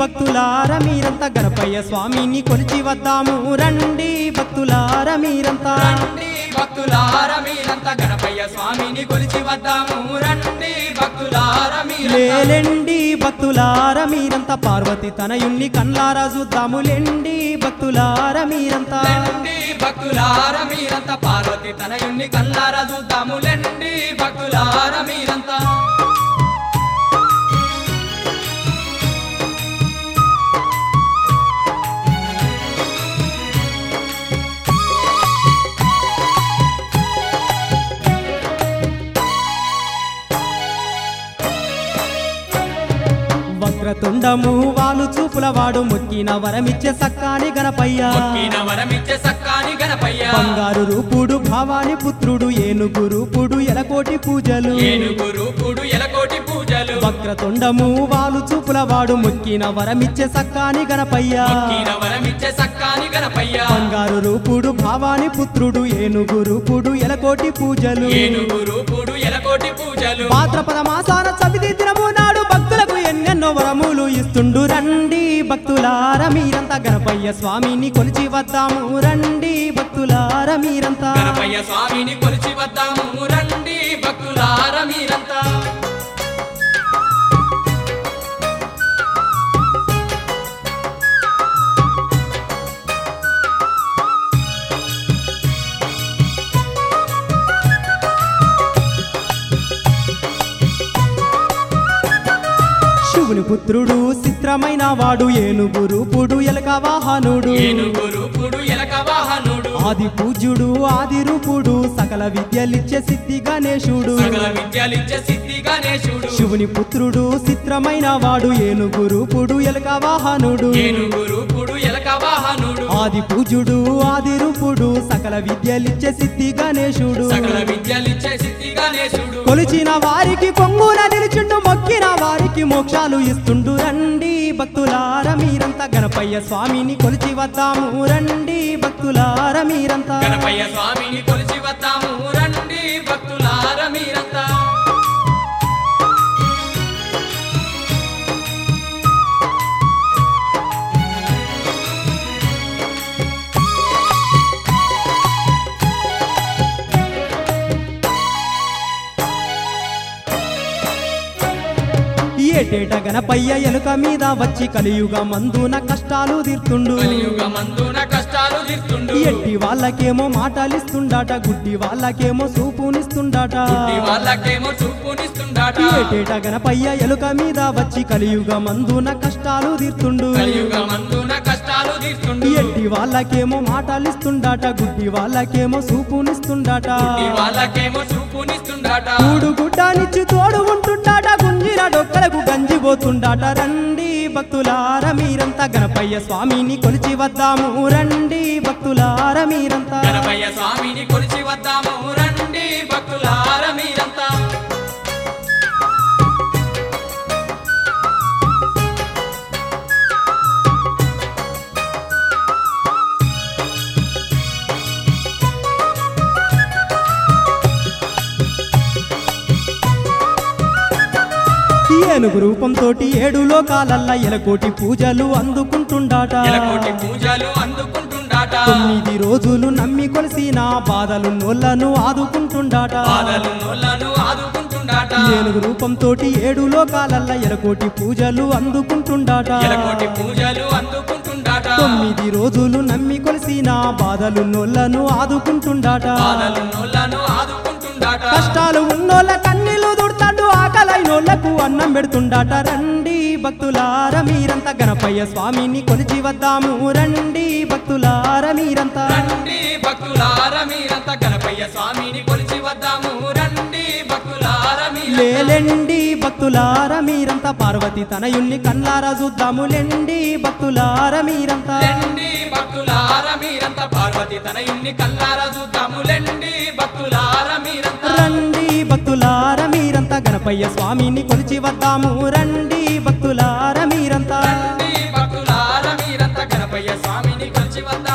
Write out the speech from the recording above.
భక్తులార మీరంతా గణపయ్య స్వామిని కొలిచి వద్దాము రండి భక్తులార మీరంతా రండి భక్తులార మీరంతా గణపయ్య స్వామిని కొలిచి వద్దాము రండి భక్తులార మీరంతా లేలెండి భక్తులార మీరంతా పార్వతి తనయుణ్ణి కన్లారా చూద్దాము లెండి భక్తులార మీరంతా లెండి భక్తులార మీరంతా పార్వతి తనయుణ్ణి కల్లార చూద్దాము లెండి భక్తులార మీరంతా వక్రతుండము వాలు చూపుల వాడు మొక్కిన వరమిచ్చే సక్కాని గణపయ్య మొక్కిన వరమిచ్చే సక్కాని గణపయ్య బంగారు రూపుడు భావాని పుత్రుడు ఏనుగు రూపుడు ఎలకోటి పూజలు ఏనుగు రూపుడు ఎలకోటి పూజలు వక్రతుండము వాలు చూపుల వాడు మొక్కిన వరమిచ్చే సక్కాని గణపయ్య మొక్కిన వరమిచ్చే సక్కాని గణపయ్య బంగారు రూపుడు భావాని పుత్రుడు ఏనుగు రూపుడు ఎలకోటి పూజలు ఏనుగు రూపుడు ఎలకోటి పూజలు భాద్రపద మాసాన చవితి దినము నాడు భక్తులకు ఎన్నెన్నో వరములు ఇస్తుండు రండి భక్తులార మీరంతా గణపయ్య స్వామిని కొలిచి వద్దాము రండి భక్తులార మీరంతా గణపయ్య స్వామిని కొలిచి వద్దాము రండి భక్తులార మీరంతా శివుని పుత్రుడు చిత్రమైన వాడు ఏనుగు రూపుడు ఎలక వాహనుడు ఏనుగు రూపుడు ఎలక వాహనుడు ఆది పూజ్యుడు ఆది రూపుడు సకల విద్యలిచ్చే సిద్ధి గణేశుడు సకల విద్యలిచ్చే సిద్ధి గణేశుడు శివుని పుత్రుడు చిత్రమైన వాడు ఏనుగు రూపుడు ఎలక వాహనుడు ఏనుగు రూపుడు ఎలక వాహనుడు ఆది పూజుడు ఆది రూపుడు సకల విద్యలిచ్చే సిద్ధి గణేశుడు సకల విద్యలిచ్చే సిద్ధి గణేశుడు కొలిచిన వారికి కొంగున నిలిచిండు మొక్కిన వారికి మోక్షాలు ఇస్తుండు రండి భక్తులార మీరంతా గణపయ్య స్వామిని కొలిచి వద్దాము రండి భక్తులార మీరంతా గణపయ్య స్వామిని కొలిచి వద్దాము రండి భక్తులార మీరంతా ఏటేట గణపయ్య ఎలుక మీద వచ్చి కలియుగ మందున కష్టాలు తీర్తుండు కలియుగ మందున కష్టాలు తీర్తుండు ఎట్టి వాళ్ళకేమో మాటలిస్తుండాట గుడ్డి వాళ్ళకేమో చూపునిస్తుండాట ఈ వాళ్ళకేమో చూపునిస్తుండాట ఏటేట గణపయ్య ఎలుక మీద వచ్చి కలియుగ మందున కష్టాలు తీర్తుండు కలియుగ మందున కష్టాలు తీర్తుండు ఎట్టి వాళ్ళకేమో మాటలిస్తుండాట గుడ్డి వాళ్ళకేమో చూపునిస్తుండాట ఈ వాళ్ళకేమో చూపునిస్తుండాట కూడు గుడ్డానిచ్చి తోడు ఉంటుండాట గుంజిర డొక్కలకు గంజిపోతుండాట రండి భక్తులార మీరంతా గణపయ్య స్వామిని కొలిచి వద్దాము రండి భక్తులార మీరంతా గణపయ్య స్వామిని కొలిచి వద్దాము రండి భక్తులార మీరంతా ఏనుగు రూపంతోటి ఏడు లోకాలల్ల ఎలకోటి పూజలు అందుకుంటుండాట ఎలకోటి పూజలు అందుకుంటుండాట తొమ్మిది రోజులు నమ్మి కొలిసిన బాధలు నోళ్లను ఆదుకుంటుండాట బాధలు నోళ్ళను ఆదుకుంటుండాట ఏనుగు రూపంతోటి ఏడు లోకాలల్ల ఎలకోటి పూజలు అందుకుంటుండాట ఎలకోటి పూజలు అందుకుంటుండాట తొమ్మిది రోజులు నమ్మి కొలిసిన బాధలు నోళ్లను ఆదుకుంటుండాట బాధలు నోళ్ళను ఆదుకుంటుండాట కష్టాలు ఉన్నోళ్ళ కన్నీళ్లు దుడతాడు ఆకలైనోళ్లకు అన్నం పెడుతుండాట రండి భక్తులార మీరంతా గణపయ్య స్వామిని కొలిచి వద్దాము రండి భక్తులార మీరంతా రండి భక్తులార మీరంతా గణపయ్య స్వామిని కొలిచి వద్దాము రండి భక్తులార మీరంతా లేలెండి భక్తులార మీరంతా పార్వతి తనయుణ్ణి కన్లారా చూద్దాము లెండి భక్తులార మీరంతా లెండి భక్తులార మీరంతా పార్వతి తనయుణ్ణి కల్లారా చూద్దాము లెండి భక్తులార మీరంతా రండి భక్తులార మీరంతా గణపయ్య స్వామిని కొలిచి వద్దాము రండి భక్తులార మీరంతా రండి భక్తులార మీరంతా గణపయ్య స్వామిని కొలిచి వద్దాము